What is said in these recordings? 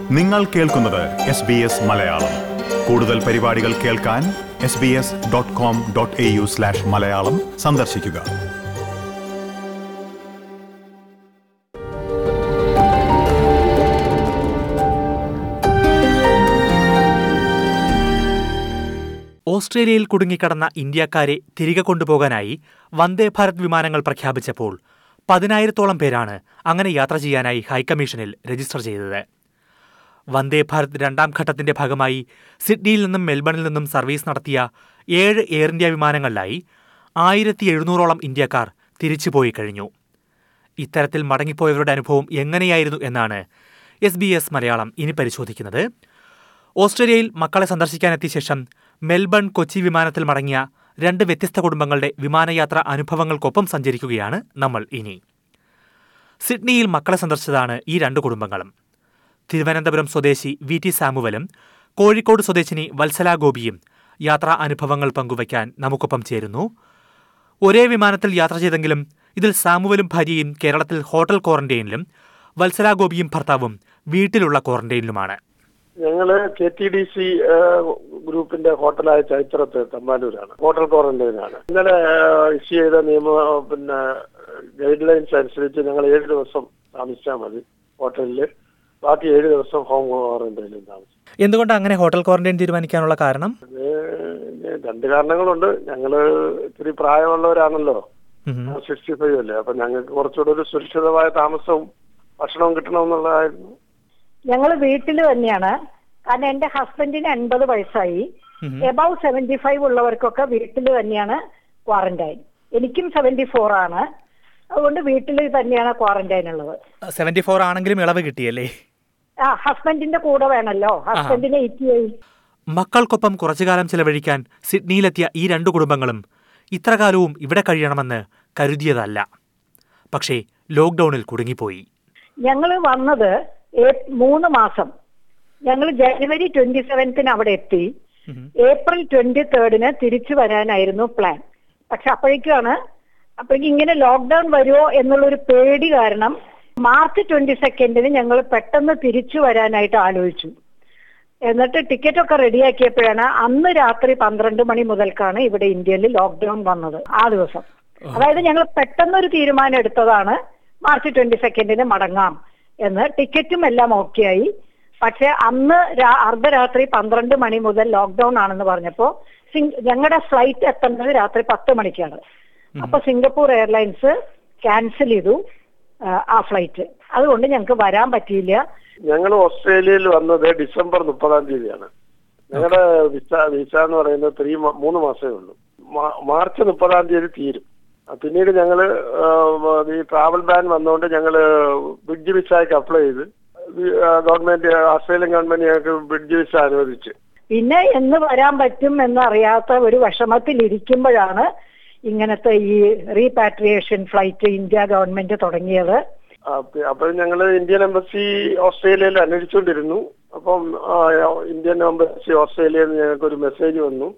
നിങ്ങൾ കേൾക്കുന്നത് S B S Malayalam കൂടുതൽ പരിപാടികൾ കേൾക്കാൻ S B S dot com dot A U slash Malayalam സന്ദർശിക്കുക ഓസ്ട്രേലിയയിൽ കുടുങ്ങിക്കിടന്ന ഇന്ത്യക്കാരെ തിരികെ കൊണ്ടുപോകാനായി വന്ദേ ഭാരത് വിമാനങ്ങൾ പ്രഖ്യാപിച്ചപ്പോൾ പതിനായിരത്തോളം പേരാണ് അങ്ങനെ യാത്ര ചെയ്യാനായി ഹൈക്കമ്മീഷനിൽ രജിസ്റ്റർ ചെയ്തത് വന്ദേ ഭാരത് രണ്ടാം ഘട്ടത്തിന്റെ ഭാഗമായി സിഡ്നിയിൽ നിന്നും മെൽബണിൽ നിന്നും സർവീസ് നടത്തിയ ഏഴ് എയർ ഇന്ത്യ വിമാനങ്ങളിലായി ആയിരത്തി എഴുന്നൂറോളം ഇന്ത്യക്കാർ തിരിച്ചുപോയി കഴിഞ്ഞു ഇത്തരത്തിൽ മടങ്ങിപ്പോയവരുടെ അനുഭവം എങ്ങനെയായിരുന്നു എന്നാണ് എസ് ബി എസ് മലയാളം ഇനി പരിശോധിക്കുന്നത് ഓസ്ട്രേലിയയിൽ മക്കളെ സന്ദർശിക്കാനെത്തിയ ശേഷം മെൽബൺ കൊച്ചി വിമാനത്തിൽ മടങ്ങിയ രണ്ട് വ്യത്യസ്ത കുടുംബങ്ങളുടെ വിമാനയാത്രാ അനുഭവങ്ങൾക്കൊപ്പം സഞ്ചരിക്കുകയാണ് നമ്മൾ ഇനി സിഡ്നിയിൽ മക്കളെ സന്ദർശിച്ചതാണ് ഈ രണ്ട് കുടുംബങ്ങളും തിരുവനന്തപുരം സ്വദേശി വി ടി സാമുവലും കോഴിക്കോട് സ്വദേശിനി വത്സല ഗോപിയും യാത്രാ അനുഭവങ്ങൾ പങ്കുവയ്ക്കാൻ നമുക്കൊപ്പം ചേരുന്നു ഒരേ വിമാനത്തിൽ യാത്ര ചെയ്തെങ്കിലും ഇതിൽ സാമുവലും ഭാര്യയും കേരളത്തിൽ ഹോട്ടൽ ക്വാറന്റൈനിലും വത്സല ഗോപിയും ഭർത്താവും വീട്ടിലുള്ള ക്വാറന്റൈനിലുമാണ് ഞങ്ങള് കെ ടി ഡി സി ഗ്രൂപ്പിന്റെ ഹോട്ടലായ ചൈത്രത്ത് തമ്പാനൂരാണ് ഹോട്ടൽ ക്വാറന്റൈനാണ് ഇന്നലെ ഇഷ്യൂ ചെയ്ത നിയമ പിന്നെ ഗൈഡ് ലൈൻസ് അനുസരിച്ച് ഞങ്ങൾ ഏഴ് ദിവസം താമസിച്ചാൽ മതി ഹോട്ടലിൽ ബാക്കി ഏഴ് ദിവസം ഹോം ക്വാറന്റൈനിൽ താമസിക്കും എന്തുകൊണ്ടാണ് അങ്ങനെ ഹോട്ടൽ ക്വാറന്റൈൻ തീരുമാനിക്കാനുള്ള കാരണം അത് രണ്ട് കാരണങ്ങളുണ്ട് ഞങ്ങള് ഇത്തിരി പ്രായമുള്ളവരാണല്ലോ സിക്സ്റ്റി ഫൈവ് അല്ലേ അപ്പൊ ഞങ്ങൾക്ക് കുറച്ചുകൂടെ ഒരു സുരക്ഷിതമായ താമസവും ഭക്ഷണവും കിട്ടണമെന്നുള്ളതായിരുന്നു ഞങ്ങൾ വീട്ടിൽ തന്നെയാണ് കാരണം എന്റെ ഹസ്ബൻഡിന് എൺപത് വയസ്സായി എബവ് സെവന്റി ഫൈവ് ഉള്ളവർക്കൊക്കെ വീട്ടിൽ തന്നെയാണ് ക്വാറന്റൈൻ എനിക്കും സെവന്റി ഫോർ ആണ് അതുകൊണ്ട് വീട്ടിൽ തന്നെയാണ് ക്വാറന്റൈൻ ഉള്ളത് സെവന്റി ഫോർ ആണെങ്കിലും ഇളവ് കിട്ടിയല്ലേ ആ ഹസ്ബൻഡിന്റെ കൂടെ വേണമല്ലോ ഹസ്ബൻഡിന് എയ്റ്റി എയ്റ്റ് മക്കൾക്കൊപ്പം കുറച്ചുകാലം ചിലവഴിക്കാൻ സിഡ്നിയിലെത്തിയ ഈ രണ്ടു കുടുംബങ്ങളും ഇത്ര കാലവും ഇവിടെ കഴിയണമെന്ന് കരുതിയതല്ല പക്ഷേ ലോക്ക്ഡൌണിൽ കുടുങ്ങിപ്പോയി ഞങ്ങൾ വന്നത് ഏ- മൂന്ന് മാസം ഞങ്ങൾ ജനുവരി ട്വന്റി സെവൻത്തിന് അവിടെ എത്തി ഏപ്രിൽ ട്വന്റി തേർഡിന് തിരിച്ചു വരാനായിരുന്നു പ്ലാൻ പക്ഷെ അപ്പോഴേക്കാണ് അപ്പോഴേക്കും ഇങ്ങനെ ലോക്ക്ഡൌൺ വരുമോ എന്നുള്ളൊരു പേടി കാരണം മാർച്ച് ട്വന്റി സെക്കൻഡിന് ഞങ്ങൾ പെട്ടെന്ന് തിരിച്ചു വരാനായിട്ട് ആലോചിച്ചു എന്നിട്ട് ടിക്കറ്റ് ഒക്കെ റെഡിയാക്കിയപ്പോഴാണ് അന്ന് രാത്രി പന്ത്രണ്ട് മണി മുതൽക്കാണ് ഇവിടെ ഇന്ത്യയിൽ ലോക്ക്ഡൌൺ വന്നത് ആ ദിവസം അതായത് ഞങ്ങൾ പെട്ടെന്നൊരു തീരുമാനം എടുത്തതാണ് മാർച്ച് ട്വന്റി സെക്കൻഡിന് മടങ്ങാം എന്ന് ടിക്കറ്റും എല്ലാം ഓക്കെ ആയി പക്ഷെ അന്ന് രാ- അർദ്ധരാത്രി പന്ത്രണ്ട് മണി മുതൽ ലോക്ക്ഡൌൺ ആണെന്ന് പറഞ്ഞപ്പോ സിംഗ് ഞങ്ങളുടെ ഫ്ലൈറ്റ് എത്തുന്നത് രാത്രി പത്ത് മണിക്കാണ് അപ്പൊ സിംഗപ്പൂർ എയർലൈൻസ് ക്യാൻസൽ ചെയ്തു ആ, ആ ഫ്ലൈറ്റ് അതുകൊണ്ട് ഞങ്ങൾക്ക് വരാൻ പറ്റിയില്ല ഞങ്ങൾ ഓസ്ട്രേലിയയിൽ വന്നത് ഡിസംബർ മുപ്പതാം തീയതിയാണ് ഞങ്ങളുടെ വിസ വിസ എന്ന് പറയുന്നത് ത്രീ മൂന്ന് മാസമേ ഉള്ളൂ മാ- മാർച്ച് മുപ്പതാം തീയതി തീരും ആ, പിന്നീട് ഞങ്ങള് ആ, ഈ ട്രാവൽ ബാൻ വന്നുകൊണ്ട് ഞങ്ങള് ബ്രിഡ്ജ് വിസയ്ക്ക് അപ്ലൈ ചെയ്ത് ഈ, ആ, ഗവൺമെന്റ് ഓസ്ട്രേലിയൻ ഗവൺമെന്റ് ഞങ്ങൾക്ക് ബ്രിഡ്ജ് വിസ അനുവദിച്ച് പിന്നെ എന്ന് വരാൻ പറ്റും എന്നറിയാത്ത ഒരു വിഷമത്തിലിരിക്കുമ്പോഴാണ് ഇങ്ങനത്തെ ഈ റീപാട്രിയേഷൻ ഫ്ലൈറ്റ് ഇന്ത്യ ഗവൺമെന്റ് തുടങ്ങിയത് അപ്പോൾ ഞങ്ങൾ ഇന്ത്യൻ എംബസി ഓസ്ട്രേലിയയിൽ അന്വേഷിച്ചുകൊണ്ടിരുന്നു അപ്പം ആ, ഇന്ത്യൻ എംബസി ഓസ്ട്രേലിയയിൽ നിന്ന് ഞങ്ങൾക്ക് ഒരു മെസ്സേജ് വന്നു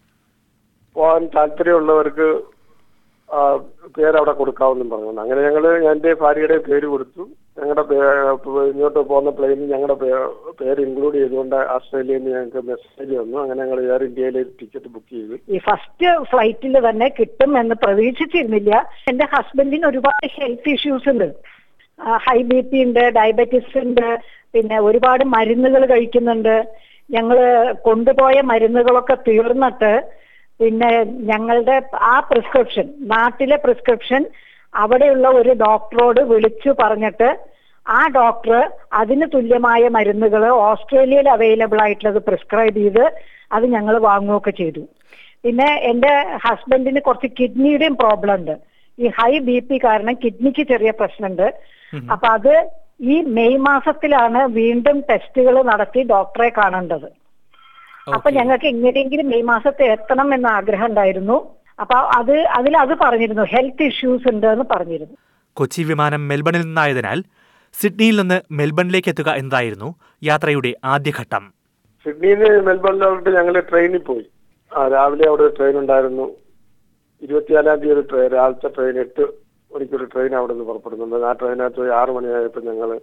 പോകാൻ താല്പര്യമുള്ളവർക്ക് ആ, പേര് അവിടെ കൊടുക്കാമെന്നും പറഞ്ഞു അങ്ങനെ ഞങ്ങൾ എൻ്റെ ഭാര്യയുടെ പേര് കൊടുത്തു ഞങ്ങളുടെ പേ- ഇങ്ങോട്ട് പോകുന്ന പ്ലെയിനിൽ ഞങ്ങളുടെ പേ- പേര് ഇൻക്ലൂഡ് ചെയ്തുകൊണ്ട് ഓസ്ട്രേലിയയിൽ നിന്ന് ഞങ്ങൾക്ക് മെസ്സേജ് വന്നു അങ്ങനെ ഞങ്ങൾ എയർ ഇന്ത്യയിൽ ടിക്കറ്റ് ബുക്ക് ചെയ്തു ഈ ഫസ്റ്റ് ഫ്ലൈറ്റിൽ തന്നെ കിട്ടും എന്ന് പ്രതീക്ഷിച്ചിരുന്നില്ല എന്റെ ഹസ്ബൻഡിന് ഒരുപാട് ഹെൽത്ത് ഇഷ്യൂസ് ഉണ്ട് ഹൈ ബി പി ഉണ്ട് ഡയബറ്റിസ് ഉണ്ട് പിന്നെ ഒരുപാട് മരുന്നുകൾ കഴിക്കുന്നുണ്ട് ഞങ്ങള് കൊണ്ടുപോയ മരുന്നുകളൊക്കെ തീർന്നിട്ട് പിന്നെ ഞങ്ങളുടെ ആ പ്രിസ്ക്രിപ്ഷൻ നാട്ടിലെ പ്രിസ്ക്രിപ്ഷൻ അവിടെയുള്ള ഒരു ഡോക്ടറോട് വിളിച്ചു പറഞ്ഞിട്ട് ആ ഡോക്ടർ അതിന് തുല്യമായ മരുന്നുകൾ ഓസ്ട്രേലിയയിൽ അവൈലബിൾ ആയിട്ടുള്ളത് പ്രിസ്ക്രൈബ് ചെയ്ത് അത് ഞങ്ങൾ വാങ്ങുകയൊക്കെ ചെയ്തു പിന്നെ എന്റെ ഹസ്ബൻഡിന് കുറച്ച് കിഡ്നിയുടെയും പ്രോബ്ലം ഉണ്ട് ഈ ഹൈ ബി പി കാരണം കിഡ്നിക്ക് ചെറിയ പ്രശ്നമുണ്ട് അപ്പൊ അത് ഈ മെയ് മാസത്തിലാണ് വീണ്ടും ടെസ്റ്റുകൾ നടത്തി ഡോക്ടറെ കാണേണ്ടത് അപ്പൊ ഞങ്ങൾക്ക് എങ്ങനെയെങ്കിലും മെയ് മാസത്തെ എത്തണം എന്ന ആഗ്രഹം ഉണ്ടായിരുന്നു അപ്പൊ അത് അതിൽ അത് പറഞ്ഞിരുന്നു ഹെൽത്ത് ഇഷ്യൂസ് ഉണ്ട് എന്ന് പറഞ്ഞിരുന്നു കൊച്ചി വിമാനം മെൽബണിൽ നിന്നായതിനാൽ സിഡ്നിയിൽ നിന്ന് മെൽബണിലേക്ക് എത്തുക എന്നതായിരുന്നു യാത്രയുടെ ആദ്യഘട്ടം സിഡ്നിയിൽ നിന്ന് മെൽബണിലോട്ട് ഞങ്ങൾ ട്രെയിനിൽ പോയി ആ രാവിലെ അവിടെ ഒരു ട്രെയിൻ ഉണ്ടായിരുന്നു ഇരുപത്തിനാലാം തീയതി ഒരു ട്രെയിൻ രാവിലത്തെ ട്രെയിൻ എട്ട് മണിക്കൊരു ട്രെയിൻ അവിടെ നിന്ന് പുറപ്പെടുന്നുണ്ട് ആ ട്രെയിനകത്ത് പോയി ആറ് മണിയായപ്പോൾ ഞങ്ങൾ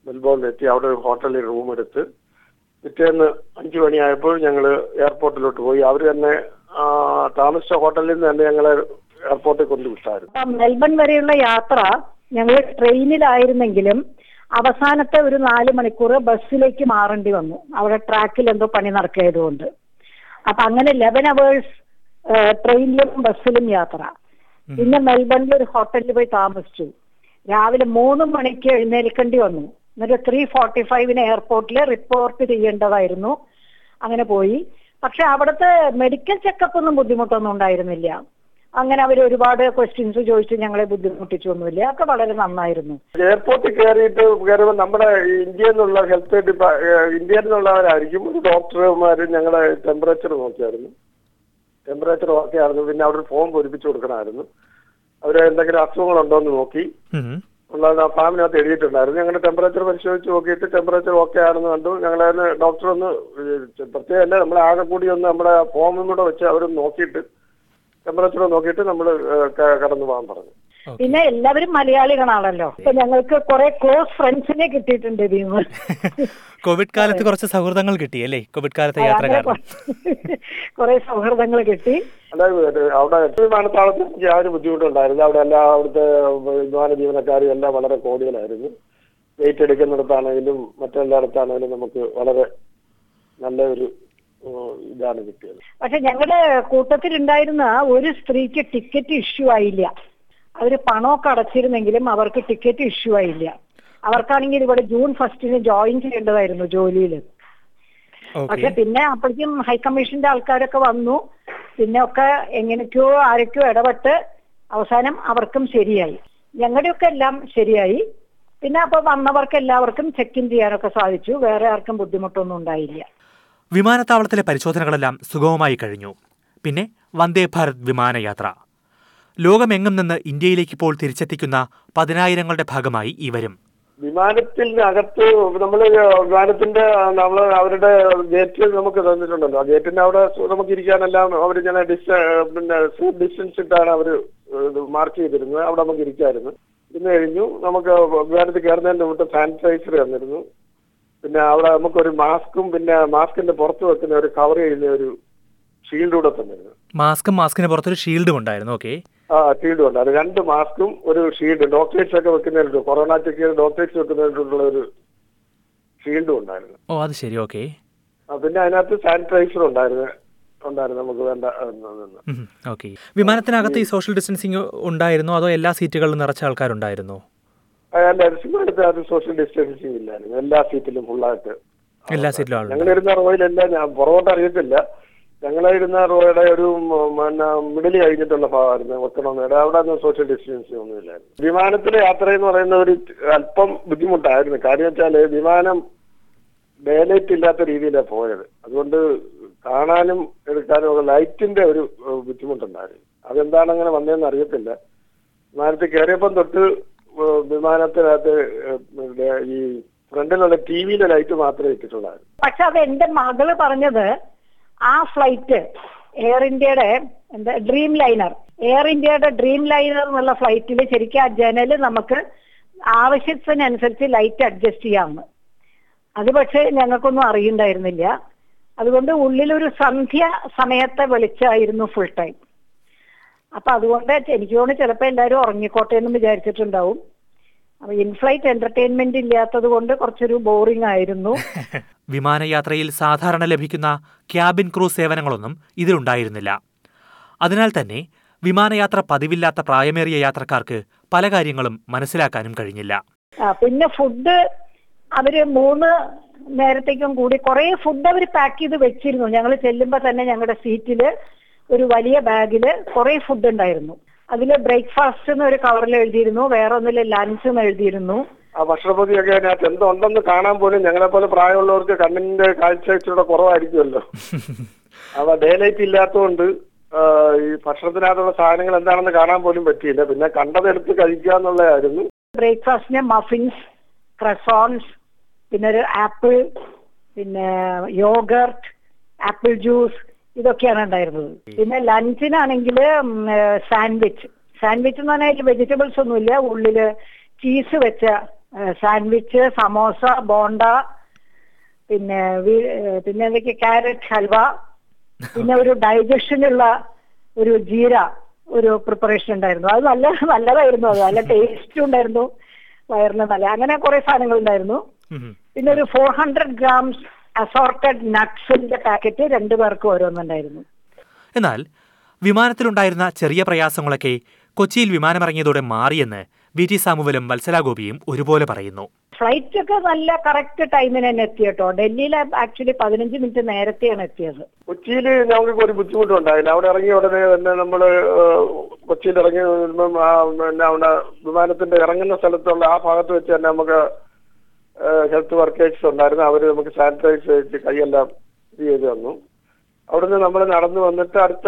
മെൽബോണിൽ എത്തി അവിടെ ഒരു ഹോട്ടലിൽ റൂം എടുത്ത് പിറ്റേന്ന് അഞ്ചു മണിയായപ്പോൾ ഞങ്ങൾ എയർപോർട്ടിലോട്ട് പോയി അവർ തന്നെ ആ, താമസിച്ച ഹോട്ടലിൽ നിന്ന് തന്നെ ഞങ്ങളെ എയർപോർട്ടിൽ കൊണ്ടുവിട്ടായിരുന്നു അപ്പം മെൽബൺ വരെയുള്ള യാത്ര ഞങ്ങൾ ട്രെയിനിലായിരുന്നെങ്കിലും അവസാനത്തെ ഒരു നാല് മണിക്കൂർ ബസ്സിലേക്ക് മാറേണ്ടി വന്നു അവിടെ ട്രാക്കിൽ എന്തോ പണി നടക്കിയതുകൊണ്ട് അപ്പൊ അങ്ങനെ ലെവൻ അവേഴ്സ് ട്രെയിനിലും ബസ്സിലും യാത്ര പിന്നെ മെൽബണിൽ ഒരു ഹോട്ടലിൽ പോയി താമസിച്ചു രാവിലെ മൂന്ന് മണിക്ക് എഴുന്നേൽക്കേണ്ടി വന്നു എന്നിട്ട് ത്രീ ഫോർട്ടി ഫൈവിന് എയർപോർട്ടിൽ റിപ്പോർട്ട് ചെയ്യേണ്ടതായിരുന്നു അങ്ങനെ പോയി പക്ഷെ അവിടുത്തെ മെഡിക്കൽ ചെക്കപ്പ് ഒന്നും ബുദ്ധിമുട്ടൊന്നും ഉണ്ടായിരുന്നില്ല അങ്ങനെ അവർ ഒരുപാട് ക്വസ്റ്റ്യൻസ് ചോദിച്ച് ഞങ്ങളെ ബുദ്ധിമുട്ടിച്ചൊന്നുമില്ല ഒക്കെ വളരെ നന്നായിരുന്നു എയർപോർട്ടിൽ കയറിയിട്ട് കയറുമ്പോൾ നമ്മുടെ ഇന്ത്യയിൽ നിന്നുള്ള ഹെൽത്ത് ഡിപ്പാ ഇന്ത്യയിൽ നിന്നുള്ളവരായിരിക്കും ഒരു ഡോക്ടർമാർ ഞങ്ങളെ ടെമ്പറേച്ചർ നോക്കിയായിരുന്നു ടെമ്പറേച്ചർ ഓക്കെ ആയിരുന്നു പിന്നെ അവിടെ ഒരു ഫോം പൂരിപ്പിച്ചു കൊടുക്കണമായിരുന്നു അവർ എന്തെങ്കിലും അസുഖങ്ങളുണ്ടോ എന്ന് നോക്കി ഉം. ഉള്ളത് ആ ഫാമിനകത്ത് എഴുതിയിട്ടുണ്ടായിരുന്നു ഞങ്ങളുടെ ടെമ്പറേച്ചർ പരിശോധിച്ച് നോക്കിയിട്ട് ടെമ്പറേച്ചർ ഓക്കെ ആണെന്ന് കണ്ടു ഞങ്ങൾ അതിന് ഡോക്ടർ ഒന്ന് പ്രത്യേകം അല്ല നമ്മളെ ആകെ കൂടി ഒന്ന് നമ്മുടെ ഫോമും കൂടെ വെച്ച് അവർ നോക്കിയിട്ട് ടെമ്പറേച്ചർ നോക്കിയിട്ട് നമ്മൾ കടന്നു പോകാൻ പറഞ്ഞു പിന്നെ എല്ലാവരും മലയാളികളാണല്ലോ ഇപ്പൊ ഞങ്ങൾക്ക് കുറെ ക്ലോസ് ഫ്രണ്ട്സിനെ കിട്ടിയിട്ടുണ്ട് ഇതിന്ന് കോവിഡ് കാലത്ത് കുറച്ച് സൗഹൃദങ്ങൾ കിട്ടി അല്ലേ കോവിഡ് കാലത്തെ യാത്ര അങ്ങനെ കാരണം കുറെ സൗഹൃദങ്ങൾ കിട്ടി അതായത് അവിടെ വിമാനത്താവളത്തിൽ എനിക്ക് യാതൊരു ബുദ്ധിമുട്ടുണ്ടായിരുന്നു അവിടെ എല്ലാ അവിടുത്തെ വിമാന ജീവനക്കാരും എല്ലാം വളരെ കോടികളായിരുന്നു വെയിറ്റ് എടുക്കുന്നിടത്താണെങ്കിലും മറ്റെല്ലായിടത്താണെങ്കിലും നമുക്ക് വളരെ നല്ല ഒരു ഉം, ഇതാണ് കിട്ടിയത് പക്ഷെ ഞങ്ങളുടെ കൂട്ടത്തിലുണ്ടായിരുന്ന ഒരു സ്ത്രീക്ക് ടിക്കറ്റ് ഇഷ്യൂ ആയില്ല അവര് പണമൊക്കെ അടച്ചിരുന്നെങ്കിലും അവർക്ക് ടിക്കറ്റ് ഇഷ്യൂ ആയില്ല അവർക്കാണെങ്കിൽ ഇവിടെ ജൂൺ ഫസ്റ്റിന് ജോയിൻ ചെയ്യേണ്ടതായിരുന്നു ജോലിയിൽ ഓക്കെ പക്ഷെ പിന്നെ അപ്പോഴേക്കും ഹൈക്കമ്മീഷന്റെ ആൾക്കാരൊക്കെ വന്നു പിന്നെ ഒക്കെ എങ്ങനെയൊക്കെയോ ആരൊക്കെയോ ഇടപെട്ട് അവസാനം അവർക്കും ശരിയായി ഞങ്ങളുടെയൊക്കെ എല്ലാം ശരിയായി പിന്നെ അപ്പൊ വന്നവർക്ക് എല്ലാവർക്കും ചെക്ക് ഇൻ ചെയ്യാനൊക്കെ സാധിച്ചു വേറെ ആർക്കും ബുദ്ധിമുട്ടൊന്നും ഉണ്ടായില്ല വിമാനത്താവളത്തിലെ പരിശോധനകളെല്ലാം സുഗമമായി കഴിഞ്ഞു പിന്നെ വന്ദേ ഭാരത് വിമാനയാത്ര ലോകമെങ്ങും നിന്ന് ഇന്ത്യയിലേക്ക് ഇപ്പോൾ തിരിച്ചെത്തിക്കുന്ന പതിനായിരങ്ങളുടെ ഭാഗമായി ഇവരും വിമാനത്തിനകത്ത് നമ്മൾ വിമാനത്തിന്റെ നമ്മൾ അവരുടെ ഗേറ്റ് നമുക്ക് തന്നിട്ടുണ്ടല്ലോ ആ ഗേറ്റിന്റെ അവിടെ നമുക്ക് ഇരിക്കാനെല്ലാം അവർ ഇങ്ങനെ ഡിസ്റ്റ പിന്നെ സേഫ് ഡിസ്റ്റൻസ് ഇട്ടാണ് അവർ മാർക്ക് ചെയ്തിരുന്നത് അവിടെ നമുക്ക് ഇരിക്കായിരുന്നു ഇന്ന് കഴിഞ്ഞു നമുക്ക് വിമാനത്തിൽ കയറുന്നതിന്റെ മുമ്പ് സാനിറ്റൈസർ തന്നിരുന്നു പിന്നെ അവിടെ നമുക്കൊരു മാസ്കും പിന്നെ മാസ്കിന്റെ പുറത്ത് വെക്കുന്ന ഒരു കവർ ചെയ്യുന്ന ഒരു ഷീൽഡ് കൂടെ തന്നിരുന്നു മാസ്കും മാസ്കിന് പുറത്തൊരു ഷീൽഡും ഉണ്ടായിരുന്നു ഓക്കെ ആ ഷീൽഡും ഉണ്ട് അത് രണ്ട് മാസ്കും ഒരു ഷീൽഡ് ഡോക്ടേഴ്സ് ഒക്കെ വെക്കുന്നതിനുണ്ട് കൊറോണ ചെക്ക് ചെയ്ത് ഡോക്ടേഴ്സ് വെക്കുന്നതിനുള്ള ഒരു ഷീൽഡും ഉണ്ടായിരുന്നു ഓ അത് ശരി ഓക്കെ ആ, പിന്നെ അതിനകത്ത് സാനിറ്റൈസർ ഉണ്ടായിരുന്നു ഉണ്ടായിരുന്നു നമുക്ക് വേണ്ട ഓക്കെ വിമാനത്തിനകത്ത് ഈ സോഷ്യൽ ഡിസ്റ്റൻസിങ് ഉണ്ടായിരുന്നോ അതോ എല്ലാ സീറ്റുകളിലും നിറച്ച ആൾക്കാരുണ്ടായിരുന്നോ അല്ല സിനിമയുടെ അത് സോഷ്യൽ ഡിസ്റ്റൻസിങ് ഇല്ലായിരുന്നു എല്ലാ സീറ്റിലും ഫുള്ളായിട്ട് എല്ലാ സീറ്റിലും ആളുണ്ട് ഞങ്ങൾ ഇരുന്ന റോയിലല്ല ഞാൻ പുറകോട്ട് അറിയത്തില്ല ഞങ്ങൾ ഇരുന്ന റോയുടെ ഒരു ഉം, പിന്നെ മിഡിൽ കഴിഞ്ഞിട്ടുള്ള ഭാഗമായിരുന്നു വെക്കണമെന്ന് അവിടെ ഒന്നും സോഷ്യൽ ഡിസ്റ്റൻസിങ് ഒന്നുമില്ലായിരുന്നു വിമാനത്തിലെ യാത്ര എന്ന് പറയുന്ന ഒരു അല്പം ബുദ്ധിമുട്ടായിരുന്നു കാര്യം വെച്ചാല് വിമാനം ഡേലൈറ്റ് ഇല്ലാത്ത രീതിയിലാണ് പോയത് അതുകൊണ്ട് കാണാനും എടുക്കാനും ഒക്കെ ലൈറ്റിന്റെ ഒരു ഏഹ്, ബുദ്ധിമുട്ടുണ്ടായിരുന്നു അതെന്താണ് അങ്ങനെ വന്നതെന്ന് അറിയത്തില്ല വിമാനത്തിൽ കയറിയപ്പം തൊട്ട് ഏഹ്, വിമാനത്തിനകത്ത് ഏഹ്, ഈ ഫ്രണ്ടിലുള്ള ടി വിയിലെ ലൈറ്റ് മാത്രമേ ഇട്ടിട്ടുള്ളായിരുന്നു പക്ഷെ അത് എന്റെ മകള് പറഞ്ഞത് ആ ഫ്ലൈറ്റ് എയർ ഇന്ത്യയുടെ എന്താ ഡ്രീം ലൈനർ എയർ ഇന്ത്യയുടെ ഡ്രീം ലൈനർ എന്നുള്ള ഫ്ലൈറ്റിൽ ശരിക്കും ആ ജനല് നമുക്ക് ആവശ്യത്തിനനുസരിച്ച് ലൈറ്റ് അഡ്ജസ്റ്റ് ചെയ്യാമെന്ന് അത് പക്ഷേ ഞങ്ങൾക്കൊന്നും അറിയണ്ടായിരുന്നില്ല അതുകൊണ്ട് ഉള്ളിലൊരു സന്ധ്യ സമയത്തെ വെളിച്ചമായിരുന്നു ഫുൾ ടൈം അപ്പൊ അതുകൊണ്ട് എനിക്ക് തോന്നുന്നു ചിലപ്പോൾ എല്ലാവരും ഉറങ്ങിക്കോട്ടെ എന്നും വിചാരിച്ചിട്ടുണ്ടാവും അപ്പൊ ഇൻഫ്ലൈറ്റ് എന്റർടൈൻമെന്റ് ഇല്ലാത്തത് കൊണ്ട് കുറച്ചൊരു ബോറിംഗ് ആയിരുന്നു വിമാനയാത്രയിൽ സാധാരണ ലഭിക്കുന്ന ക്യാബിൻ ക്രൂ സേവനങ്ങളൊന്നും ഇതിലുണ്ടായിരുന്നില്ല അതിനാൽ തന്നെ വിമാനയാത്ര പതിവില്ലാത്ത പ്രായമേറിയ യാത്രക്കാർക്ക് പല കാര്യങ്ങളും മനസ്സിലാക്കാനും കഴിഞ്ഞില്ല ആ, പിന്നെ ഫുഡ് അവര് മൂന്ന് നേരത്തേക്കും കൂടി കുറെ ഫുഡ് അവർ പാക്ക് ചെയ്ത് വെച്ചിരുന്നു ഞങ്ങൾ ചെല്ലുമ്പോൾ തന്നെ ഞങ്ങളുടെ സീറ്റില് ഒരു വലിയ ബാഗില് കുറെ ഫുഡ് ഉണ്ടായിരുന്നു അതില് ബ്രേക്ക്ഫാസ്റ്റ് എന്ന് ഒരു കവറിൽ എഴുതിയിരുന്നു വേറെ ഒന്നില് ലഞ്ച് എന്ന് എഴുതിയിരുന്നു ആ ഭക്ഷണപൊതിയൊക്കെ അതിനകത്ത് എന്തുണ്ടെന്ന് കാണാൻ പോലും ഞങ്ങളെ പോലെ പ്രായമുള്ളവർക്ക് കണ്ണിന്റെ കാഴ്ച ഇച്ചിരി കുറവായിരിക്കുമല്ലോ അപ്പൊ ഡേ ലൈറ്റ് ഇല്ലാത്തതുകൊണ്ട് ആ, ഈ ഭക്ഷണത്തിനകത്തുള്ള സാധനങ്ങൾ എന്താണെന്ന് കാണാൻ പോലും പറ്റിയില്ല പിന്നെ കണ്ടതെടുത്ത് കഴിക്കുക എന്നുള്ളതായിരുന്നു ബ്രേക്ക്ഫാസ്റ്റിന് മഫിൻസ് ക്രസോൺസ് പിന്നെ ഒരു ആപ്പിൾ പിന്നെ യോഗർട്ട് ആപ്പിൾ ജ്യൂസ് ഇതൊക്കെയാണ് ഉണ്ടായിരുന്നത് പിന്നെ ലഞ്ചിനാണെങ്കിൽ സാൻഡ്വിച്ച് സാൻഡ്വിച്ച് എന്ന് പറഞ്ഞാൽ വെജിറ്റബിൾസ് ഒന്നുമില്ല ഉള്ളില് ചീസ് വെച്ച സാൻഡ്വിച്ച് സമോസ ബോണ്ട പിന്നെ വി- ഏഹ് പിന്നെ എന്തൊക്കെ ക്യാരറ്റ് ഹൽവ പിന്നെ ഒരു ഡൈജഷനുള്ള ഒരു ജീര ഒരു പ്രിപ്പറേഷൻ ഉണ്ടായിരുന്നു അത് നല്ല നല്ലതായിരുന്നു അത് നല്ല ടേസ്റ്റും ഉണ്ടായിരുന്നു വയറിന് നല്ല അങ്ങനെ കുറെ സാധനങ്ങൾ ഉണ്ടായിരുന്നു ഉം. പിന്നെ ഒരു ഫോർ ഹൺഡ്രഡ് ഗ്രാംസ് അസോർട്ടഡ് നട്ട്സിന്റെ പാക്കറ്റ് രണ്ടു പേർക്ക് ഓരോന്നുണ്ടായിരുന്നു എന്നാൽ വിമാനത്തിലുണ്ടായിരുന്ന ചെറിയ പ്രയാസങ്ങളൊക്കെ കൊച്ചിയിൽ വിമാനമിറങ്ങിയതോടെ മാറിയെന്ന് വി ടി സാമുവലും വത്സലാഗോപിയും ഒരുപോലെ പറയുന്നു ഫ്ലൈറ്റ് ഒക്കെ നല്ല കറക്റ്റ് ടൈമിന് തന്നെ എത്തി കേട്ടോ ഡൽഹിയിൽ ആക്ച്വലി പതിനഞ്ച് മിനിറ്റ് നേരത്തെയാണ് എത്തിയത് കൊച്ചിയിൽ ഞങ്ങൾക്ക് ഒരു ബുദ്ധിമുട്ടുണ്ടായില്ല അവിടെ ഇറങ്ങിയ ഉടനെ തന്നെ നമ്മൾ കൊച്ചിയിൽ ഇറങ്ങി വരുമ്പം ആ പിന്നെ അവിടെ വിമാനത്തിന്റെ ഇറങ്ങുന്ന സ്ഥലത്തുള്ള ആ ഭാഗത്ത് വെച്ച് തന്നെ നമുക്ക് ഹെൽത്ത് വർക്കേഴ്സ് ഉണ്ടായിരുന്നു അവർ നമുക്ക് സാനിറ്റൈസ് ചെയ്ത് കൈയെല്ലാം ഇത് ചെയ്ത് തന്നു അവിടുന്ന് നമ്മൾ നടന്നു വന്നിട്ട് അടുത്ത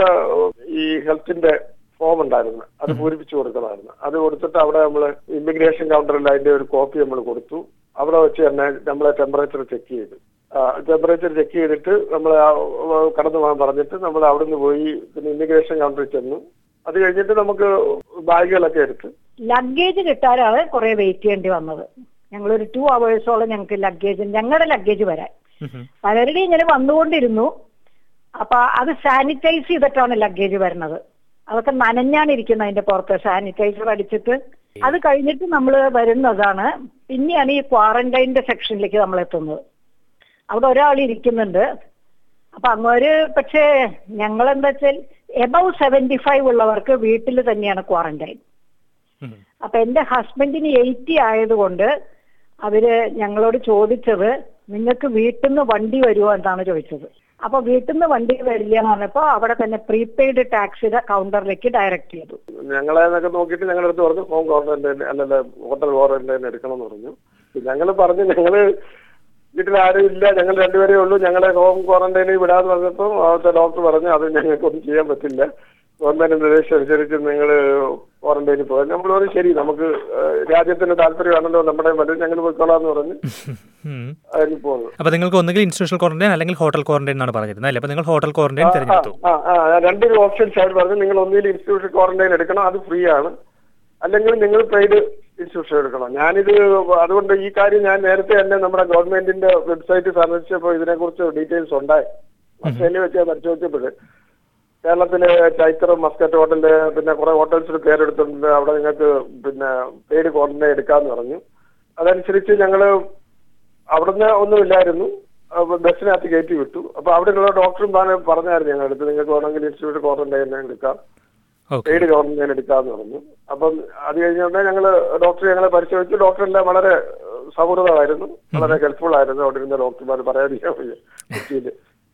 ഈ ഹെൽത്തിന്റെ ഫോം ഉണ്ടായിരുന്നു അത് പൂരിപ്പിച്ചു കൊടുക്കണമായിരുന്നു അത് കൊടുത്തിട്ട് അവിടെ നമ്മൾ ഇമിഗ്രേഷൻ കൗണ്ടറിൽ അതിന്റെ ഒരു കോപ്പി നമ്മൾ കൊടുത്തു അവിടെ വെച്ച് തന്നെ നമ്മളെ ടെമ്പറേച്ചർ ചെക്ക് ചെയ്തു ടെമ്പറേച്ചർ ചെക്ക് ചെയ്തിട്ട് നമ്മൾ കടന്നു പോകാൻ പറഞ്ഞിട്ട് നമ്മൾ അവിടുന്ന് പോയി പിന്നെ ഇമിഗ്രേഷൻ കൗണ്ടറിൽ ചെന്നു അത് കഴിഞ്ഞിട്ട് നമുക്ക് ബാഗുകളൊക്കെ എടുത്ത് ലഗേജ് കിട്ടാനാണ് കുറെ വെയിറ്റ് ചെയ്യേണ്ടി വന്നത് ഞങ്ങൾ ഒരു ടു അവേഴ്സോളം ഞങ്ങൾക്ക് ലഗേജ് ഞങ്ങളുടെ ലഗേജ് വരാൻ ഉം. പലരുടെയും ഇങ്ങനെ വന്നുകൊണ്ടിരുന്നു അപ്പൊ അത് സാനിറ്റൈസ് ചെയ്തിട്ടാണ് ലഗേജ് വരുന്നത് അതൊക്കെ നനഞ്ഞാണ് ഇരിക്കുന്നത് അതിന്റെ പുറത്ത് സാനിറ്റൈസർ അടിച്ചിട്ട് അത് കഴിഞ്ഞിട്ട് നമ്മൾ വരുന്നതാണ് പിന്നെയാണ് ഈ ക്വാറന്റൈൻ്റെ സെക്ഷനിലേക്ക് നമ്മൾ എത്തുന്നത് അവിടെ ഒരാൾ ഇരിക്കുന്നുണ്ട് അപ്പൊ അങ്ങോര് പക്ഷേ ഞങ്ങൾ എന്താ വെച്ചാൽ എബവ് സെവന്റി ഫൈവ് ഉള്ളവർക്ക് വീട്ടിൽ തന്നെയാണ് ക്വാറന്റൈൻ ഉം. അപ്പൊ എന്റെ ഹസ്ബൻഡിന് എയ്റ്റി ആയതുകൊണ്ട് അവര് ഞങ്ങളോട് ചോദിച്ചത് നിങ്ങൾക്ക് വീട്ടിൽ നിന്ന് വണ്ടി വരുമോ എന്നാണ് ചോദിച്ചത് അപ്പൊ വീട്ടിൽ നിന്ന് വണ്ടി വരില്ല എന്ന് പറഞ്ഞപ്പോ അവിടെ തന്നെ പ്രീപെയ്ഡ് ടാക്സിയുടെ കൗണ്ടറിലേക്ക് ഡയറക്റ്റ് ചെയ്തു ഞങ്ങളെ എന്നൊക്കെ നോക്കിയിട്ട് ഞങ്ങളുടെ അടുത്ത് പറഞ്ഞു ഹോം ക്വാറന്റൈൻ അല്ലല്ല ഹോട്ടൽ ക്വാറന്റൈൻ എടുക്കണം എന്ന് പറഞ്ഞു ഞങ്ങൾ പറഞ്ഞു ഞങ്ങള് വീട്ടിൽ ആരും ഇല്ല ഞങ്ങൾ രണ്ടുപേരേ ഉള്ളൂ ഞങ്ങളെ ഹോം ക്വാറന്റൈനിൽ വിടാന്ന് പറഞ്ഞപ്പോൾ അവിടുത്തെ ഡോക്ടർ പറഞ്ഞു അത് ഞങ്ങൾക്കൊന്നും ചെയ്യാൻ പറ്റില്ല ഗവൺമെന്റ് നിർദ്ദേശം അനുസരിച്ച് നിങ്ങൾ ക്വാറന്റൈനിൽ പോകാൻ നമ്മൾ പറഞ്ഞു ശരി നമുക്ക് ഏഹ്, രാജ്യത്തിന് താല്പര്യമാണല്ലോ നമ്മുടെ പറ്റും ഞങ്ങൾ പോയിക്കോളാന്ന് പറഞ്ഞ് ഉം. അതിന് പോകുന്നു അപ്പൊ നിങ്ങൾക്ക് ഒന്നുകിൽ ഇൻസ്റ്റിറ്റ്യൂഷണൽ ക്വാറന്റൈൻ അല്ലെങ്കിൽ ഹോട്ടൽ ക്വാറന്റൈൻ എന്നാണ് പറഞ്ഞിരുന്നത് അല്ലേ അപ്പൊ നിങ്ങൾ ഹോട്ടൽ ക്വാറന്റൈൻ തിരഞ്ഞെടുത്തു ആ ആ രണ്ടൊരു ഓപ്ഷൻസ് അവർ പറഞ്ഞു നിങ്ങൾ ഒന്നിൽ ഇൻസ്റ്റിറ്റ്യൂഷൻ ക്വാറന്റൈൻ എടുക്കണം അത് ഫ്രീ ആണ് അല്ലെങ്കിൽ നിങ്ങൾ പെയ്ഡ് ഇൻസ്റ്റിറ്റ്യൂഷൻ എടുക്കണം ഞാനിത് അതുകൊണ്ട് ഈ കാര്യം ഞാൻ നേരത്തെ തന്നെ നമ്മുടെ ഗവൺമെന്റിന്റെ വെബ്സൈറ്റ് സന്ദർശിച്ചപ്പോൾ ഇതിനെക്കുറിച്ച് ഡീറ്റെയിൽസ് ഉണ്ടായി ഓസ്ട്രേലിയ വെച്ച് പരിശോധിച്ചപ്പോൾ കേരളത്തിലെ ചൈത്രം മസ്കറ്റ് ഹോട്ടലില് പിന്നെ കുറെ ഹോട്ടൽസിന് പേരെടുത്തിട്ടുണ്ട് അവിടെ നിങ്ങൾക്ക് പിന്നെ പെയ്ഡ് ക്വാറന്റൈൻ എടുക്കാന്ന് പറഞ്ഞു അതനുസരിച്ച് ഞങ്ങള് അവിടുന്ന് ഒന്നുമില്ലായിരുന്നു അപ്പൊ ബസ്സിനകത്ത് കയറ്റി വിട്ടു അപ്പൊ അവിടെയുള്ള ഡോക്ടറും പറഞ്ഞ- പറഞ്ഞായിരുന്നു ഞങ്ങളുടെ അടുത്ത് നിങ്ങൾക്ക് വേണമെങ്കിൽ ഇൻസ്റ്റിറ്റ്യൂട്ട് ക്വാറന്റൈൻ എടുക്കാം ഓക്കെ പെയ്ഡ് ക്വാറന്റൈൻ എടുക്കാന്ന് പറഞ്ഞു അപ്പം അത് കഴിഞ്ഞുകൊണ്ട് ഞങ്ങള് ഡോക്ടർ ഞങ്ങളെ പരിശോധിച്ചു ഡോക്ടറെല്ലാം വളരെ ഏഹ്, സൗഹൃദമായിരുന്നു വളരെ ഹെൽപ്ഫുൾ ആയിരുന്നു അവിടെ ഇരുന്ന ഡോക്ടർമാർ പറയാതിരിക്കാൻ വയ്യ കൊച്ചിയിൽ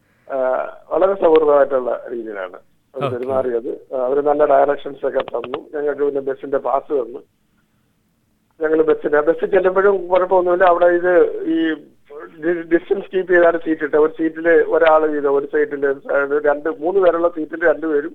വളരെ സൗഹൃദമായിട്ടുള്ള രീതിയിലാണ് അവർ Okay. പെരുമാറിയത് അവർ നല്ല ഡയറക്ഷൻസ് ഒക്കെ തന്നു ഞങ്ങൾക്ക് പിന്നെ ബസ്സിന്റെ പാസ് തന്നു ഞങ്ങൾ ബസ്സിന് ബസ്സിൽ ചെല്ലുമ്പോഴും കുഴപ്പമൊന്നുമില്ല അവിടെ ഇത് ഈ ഡിസ്റ്റൻസ് കീപ്പ് ചെയ്താണ് സീറ്റ് ഇട്ടത് ഒരു സീറ്റിൽ ഒരാൾ വീതം ഒരു സൈറ്റിൽ രണ്ട് മൂന്ന് പേരുള്ള സീറ്റിൽ രണ്ടുപേരും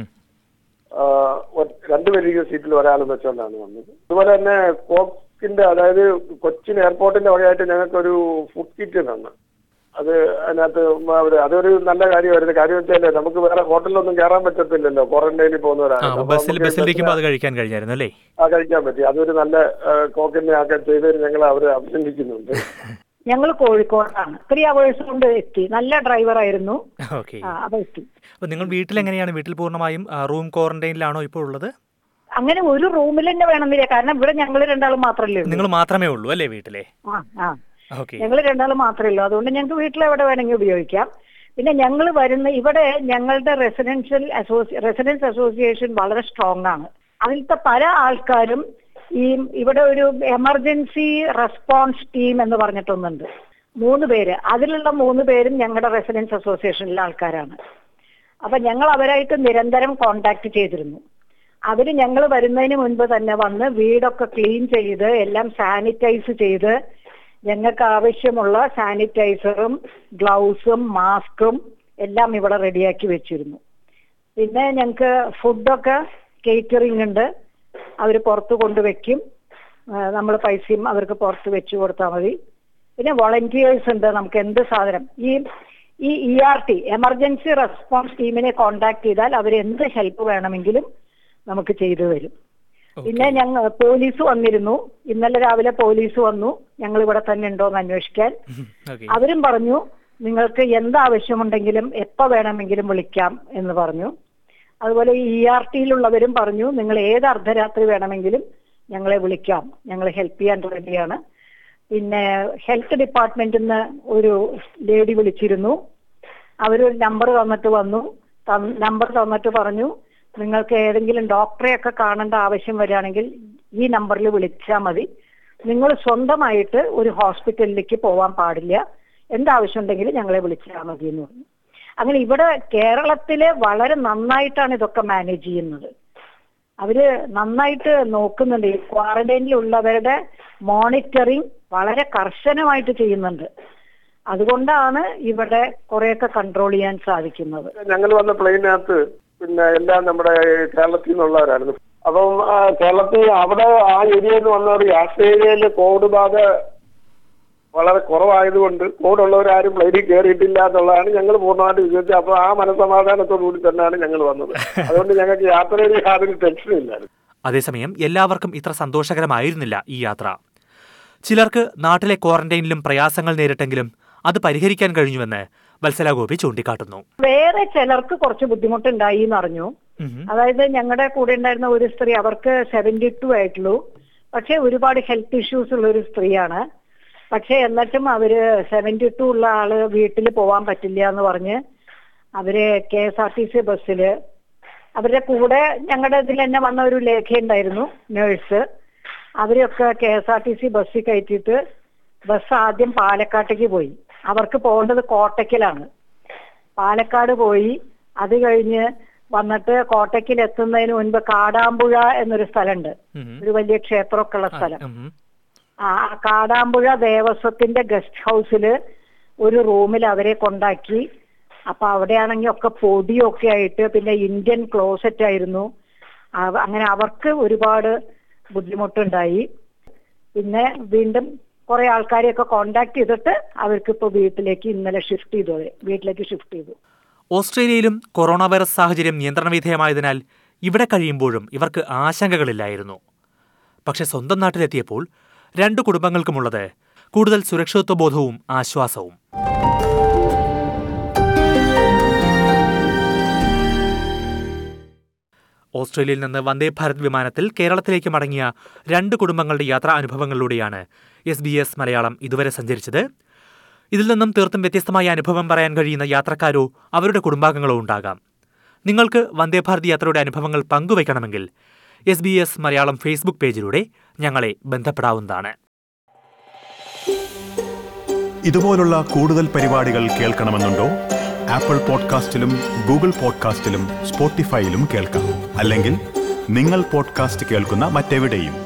ആഹ് ഒ- രണ്ടുപേരിക്കും സീറ്റിൽ ഒരാളും വെച്ചോണ്ടാണ് വന്നത് അതുപോലെ തന്നെ കോക്കിന്റെ അതായത് കൊച്ചിൻ എയർപോർട്ടിന്റെ വകയായിട്ട് ഞങ്ങൾക്ക് ഒരു ഫുഡ് കിറ്റ് തന്നു അത് അതിനകത്ത് അവര് അതൊരു നല്ല കാര്യമായിരുന്നു കാര്യം വെച്ചാല് നമുക്ക് വേറെ ഹോട്ടലിലൊന്നും കയറാൻ പറ്റത്തില്ലല്ലോ ക്വാറന്റൈനിൽ ആ പോകുന്നവരാണ് അപ്പൊ അപ്പൊ ബസ്സിൽ നമുക്ക് ബസ്സിലിരിക്കുമ്പോൾ അത് കഴിക്കാൻ കഴിഞ്ഞായിരുന്നു അല്ലേ ആ കഴിക്കാൻ പറ്റി അതൊരു നല്ല കോക്കിനെ ആക്കാൻ ചെയ്തതിന് ഞങ്ങൾ അവരെ അഭിനന്ദിക്കുന്നുണ്ട് ഞങ്ങൾ കോഴിക്കോടാണ് ത്രീ അവേഴ്സ് കൊണ്ട് എത്തി നല്ല ഡ്രൈവർ ആയിരുന്നു ഓക്കെ ആ അപ്പൊ എത്തി അപ്പൊ നിങ്ങൾ വീട്ടിൽ എങ്ങനെയാണ് വീട്ടിൽ പൂർണ്ണമായും റൂം ക്വാറന്റൈനിലാണോ ഇപ്പോൾ ഉള്ളത് അങ്ങനെ ഒരു റൂമിൽ തന്നെ വേണമെന്നില്ല കാരണം ഇവിടെ ഞങ്ങൾ രണ്ടാളും മാത്രമല്ലേ ഉള്ളൂ നിങ്ങൾ മാത്രമേ ഉള്ളൂ അല്ലേ വീട്ടിലെ ആ ആ ഓക്കെ ഞങ്ങൾ രണ്ടാളും മാത്രമേ ഉള്ളൂ അതുകൊണ്ട് ഞങ്ങൾക്ക് വീട്ടിൽ എവിടെ വേണമെങ്കിൽ ഉപയോഗിക്കാം പിന്നെ ഞങ്ങൾ വരുന്ന ഇവിടെ ഞങ്ങളുടെ റെസിഡൻഷ്യൽ അസോസി റെസിഡൻസ് അസോസിയേഷൻ വളരെ സ്ട്രോങ് ആണ് അതിലത്തെ പല ആൾക്കാരും ഈ ഇവിടെ ഒരു എമർജൻസി റെസ്പോൺസ് ടീം എന്ന് പറഞ്ഞിട്ടൊന്നുണ്ട് മൂന്ന് പേര് അതിലുള്ള മൂന്ന് പേരും ഞങ്ങളുടെ റെസിഡൻസ് അസോസിയേഷനിലെ ആൾക്കാരാണ് അപ്പൊ ഞങ്ങൾ അവരായിട്ട് നിരന്തരം കോണ്ടാക്ട് ചെയ്തിരുന്നു അവര് ഞങ്ങൾ വരുന്നതിന് മുൻപ് തന്നെ വന്ന് വീടൊക്കെ ക്ലീൻ ചെയ്ത് എല്ലാം സാനിറ്റൈസ് ചെയ്ത് ഞങ്ങൾക്ക് ആവശ്യമുള്ള സാനിറ്റൈസറും ഗ്ലൗസും മാസ്കും എല്ലാം ഇവിടെ റെഡിയാക്കി വെച്ചിരുന്നു പിന്നെ ഞങ്ങൾക്ക് ഫുഡൊക്കെ കേറ്ററിംഗ് ഉണ്ട് അവർ പുറത്ത് കൊണ്ടുവയ്ക്കും നമ്മൾ പൈസയും അവർക്ക് പുറത്ത് വെച്ച് കൊടുത്താൽ മതി പിന്നെ വോളണ്ടിയേഴ്സ് ഉണ്ട് നമുക്ക് എന്ത് സാധനം ഈ ഈ E R T emergency response ടീമിനെ കോണ്ടാക്ട് ചെയ്താൽ അവർ എന്ത് ഹെൽപ്പ് വേണമെങ്കിലും നമുക്ക് ചെയ്തു തരും പിന്നെ ഞങ്ങൾ പോലീസ് വന്നിരുന്നു ഇന്നലെ രാവിലെ പോലീസ് വന്നു ഞങ്ങൾ ഇവിടെ തന്നെ ഉണ്ടോ എന്ന് അന്വേഷിക്കാൻ ഓക്കെ അവരും പറഞ്ഞു നിങ്ങൾക്ക് എന്താവശ്യമുണ്ടെങ്കിലും എപ്പോ വേണമെങ്കിലും വിളിക്കാം എന്ന് പറഞ്ഞു അതുപോലെ ഇ ആർ ടിയിലുള്ളവരും പറഞ്ഞു നിങ്ങൾ ഏത് അർദ്ധരാത്രി വേണമെങ്കിലും ഞങ്ങളെ വിളിക്കാം ഞങ്ങൾ ഹെൽപ്പ് ചെയ്യാൻ റെഡിയാണ് പിന്നെ ഹെൽത്ത് ഡിപ്പാർട്ട്മെന്റിൽ നിന്ന് ഒരു ലേഡി വിളിച്ചിരുന്നു അവരൊരു നമ്പർ തന്നിട്ട് വന്നു നമ്പർ തന്നിട്ട് പറഞ്ഞു നിങ്ങൾക്ക് ഏതെങ്കിലും ഡോക്ടറെയൊക്കെ കാണേണ്ട ആവശ്യം വരികയാണെങ്കിൽ ഈ നമ്പറിൽ വിളിച്ചാൽ മതി നിങ്ങൾ സ്വന്തമായിട്ട് ഒരു ഹോസ്പിറ്റലിലേക്ക് പോവാൻ പാടില്ല എന്താവശ്യം ഉണ്ടെങ്കിലും ഞങ്ങളെ വിളിച്ചാൽ മതി എന്ന് പറഞ്ഞു അങ്ങനെ ഇവിടെ കേരളത്തില് വളരെ നന്നായിട്ടാണ് ഇതൊക്കെ മാനേജ് ചെയ്യുന്നത് അവര് നന്നായിട്ട് നോക്കുന്നുണ്ട് ഈ ക്വാറന്റൈനിലുള്ളവരുടെ മോണിറ്ററിങ് വളരെ കർശനമായിട്ട് ചെയ്യുന്നുണ്ട് അതുകൊണ്ടാണ് ഇവിടെ കുറെയൊക്കെ കൺട്രോൾ ചെയ്യാൻ സാധിക്കുന്നത് ഞങ്ങൾ വന്ന പ്ലെയിനകത്ത് പിന്നെ എല്ലാം നമ്മുടെ കേരളത്തിൽ നിന്നുള്ളവരായിരുന്നു അപ്പം ആ, കേരളത്തിൽ അവിടെ ആ ഏരിയയിൽ നിന്ന് വന്നവർ ആസ്ട്രേലിയയില് കോവിഡ് ബാധ വളരെ കുറവായതുകൊണ്ട് കോവിഡ് ഉള്ളവരാരും പ്ലെയിനിൽ കയറിയിട്ടില്ല എന്നുള്ളതാണ് ഞങ്ങൾ പൂർണ്ണമായിട്ട് വിശ്വസിച്ചത് അപ്പൊ ആ മനസമാധാനത്തോടു കൂടി തന്നെയാണ് ഞങ്ങൾ വന്നത് അതുകൊണ്ട് ഞങ്ങൾക്ക് യാത്രയിൽ യാതൊരു ടെൻഷനും ഇല്ലായിരുന്നു അതേസമയം എല്ലാവർക്കും ഇത്ര സന്തോഷകരമായിരുന്നില്ല ഈ യാത്ര ചിലർക്ക് നാട്ടിലെ ക്വാറന്റൈനിലും പ്രയാസങ്ങൾ നേരിട്ടെങ്കിലും അത് പരിഹരിക്കാൻ കഴിഞ്ഞുവെന്ന് വത്സല ഗോപി ചൂണ്ടിക്കാട്ടുന്നു വേറെ ചിലർക്ക് കുറച്ച് ബുദ്ധിമുട്ടുണ്ടായി എന്ന് അറിഞ്ഞു ഉം. അതായത് ഞങ്ങളുടെ കൂടെ ഉണ്ടായിരുന്ന ഒരു സ്ത്രീ അവർക്ക് സെവന്റി ടു ആയിട്ടുള്ളൂ പക്ഷെ ഒരുപാട് ഹെൽത്ത് ഇഷ്യൂസ് ഉള്ള ഒരു സ്ത്രീയാണ് പക്ഷെ എന്നിട്ടും അവര് സെവന്റി ടു ഉള്ള ആള് വീട്ടിൽ പോവാൻ പറ്റില്ല എന്ന് പറഞ്ഞ് അവര് K S R T C ബസ്സില് അവരുടെ കൂടെ ഞങ്ങളുടെ ഇതിൽ തന്നെ വന്ന ഒരു ലേഖ ഉണ്ടായിരുന്നു നേഴ്സ് അവരൊക്കെ K S R T C ബസ്സിൽ കയറ്റിയിട്ട് ബസ് ആദ്യം പാലക്കാട്ടേക്ക് പോയി അവർക്ക് പോകേണ്ടത് കോട്ടയ്ക്കലാണ് പാലക്കാട് പോയി അത് കഴിഞ്ഞ് വന്നിട്ട് കോട്ടയ്ക്കൽ എത്തുന്നതിന് മുൻപ് കാടാമ്പുഴ എന്നൊരു സ്ഥലമുണ്ട് ഉം. ഒരു വലിയ ക്ഷേത്രമൊക്കെ ഉള്ള സ്ഥലം ഉം. ആ ആ കാടാമ്പുഴ ദേവസ്വത്തിന്റെ ഗസ്റ്റ് ഹൗസില് ഒരു റൂമിൽ അവരെ കൊണ്ടാക്കി അപ്പൊ അവിടെയാണെങ്കിൽ ഒക്കെ പൊടിയൊക്കെ ആയിട്ട് പിന്നെ ഇന്ത്യൻ ക്ലോസറ്റ് ആയിരുന്നു അവ- അങ്ങനെ അവർക്ക് ഒരുപാട് ബുദ്ധിമുട്ടുണ്ടായി പിന്നെ വീണ്ടും കുറെ ആൾക്കാരെയൊക്കെ കോണ്ടാക്ട് ചെയ്തിട്ട് അവർക്ക് ഇപ്പൊ വീട്ടിലേക്ക് ഇന്നലെ ഷിഫ്റ്റ് ചെയ്തു അവരെ വീട്ടിലേക്ക് ഷിഫ്റ്റ് ചെയ്തു ഓസ്ട്രേലിയയിലും കൊറോണ വൈറസ് സാഹചര്യം നിയന്ത്രണ വിധേയമായതിനാൽ ഇവിടെ കഴിയുമ്പോഴും ഇവർക്ക് ആശങ്കകളില്ലായിരുന്നു പക്ഷെ സ്വന്തം നാട്ടിലെത്തിയപ്പോൾ രണ്ടു കുടുംബങ്ങൾക്കുമുള്ളത് കൂടുതൽ സുരക്ഷിതത്വബോധവും ആശ്വാസവും ഓസ്ട്രേലിയയിൽ നിന്ന് വന്ദേ ഭാരത് വിമാനത്തിൽ കേരളത്തിലേക്ക് മടങ്ങിയ രണ്ട് കുടുംബങ്ങളുടെ യാത്രാ അനുഭവങ്ങളിലൂടെയാണ് എസ് ബി എസ് മലയാളം ഇതുവരെ സഞ്ചരിച്ചത് ഇതിൽ നിന്നും തീർത്തും വ്യത്യസ്തമായ അനുഭവം പറയാൻ കഴിയുന്ന യാത്രക്കാരോ അവരുടെ കുടുംബാംഗങ്ങളോ ഉണ്ടാകാം നിങ്ങൾക്ക് വന്ദേ ഭാരത് യാത്രയുടെ അനുഭവങ്ങൾ പങ്കുവയ്ക്കണമെങ്കിൽ S B S Malayalam Facebook പേജിലൂടെ ഞങ്ങളെ ബന്ധപ്പെടാവുന്നതാണ് ഇതുപോലുള്ള കൂടുതൽ പരിപാടികൾ കേൾക്കണമെന്നുണ്ടോ ആപ്പിൾ പോഡ്കാസ്റ്റിലും ഗൂഗിൾ പോഡ്കാസ്റ്റിലും സ്പോട്ടിഫൈയിലും കേൾക്കാം അല്ലെങ്കിൽ നിങ്ങൾ പോഡ്കാസ്റ്റ് കേൾക്കുന്ന മറ്റെവിടെയും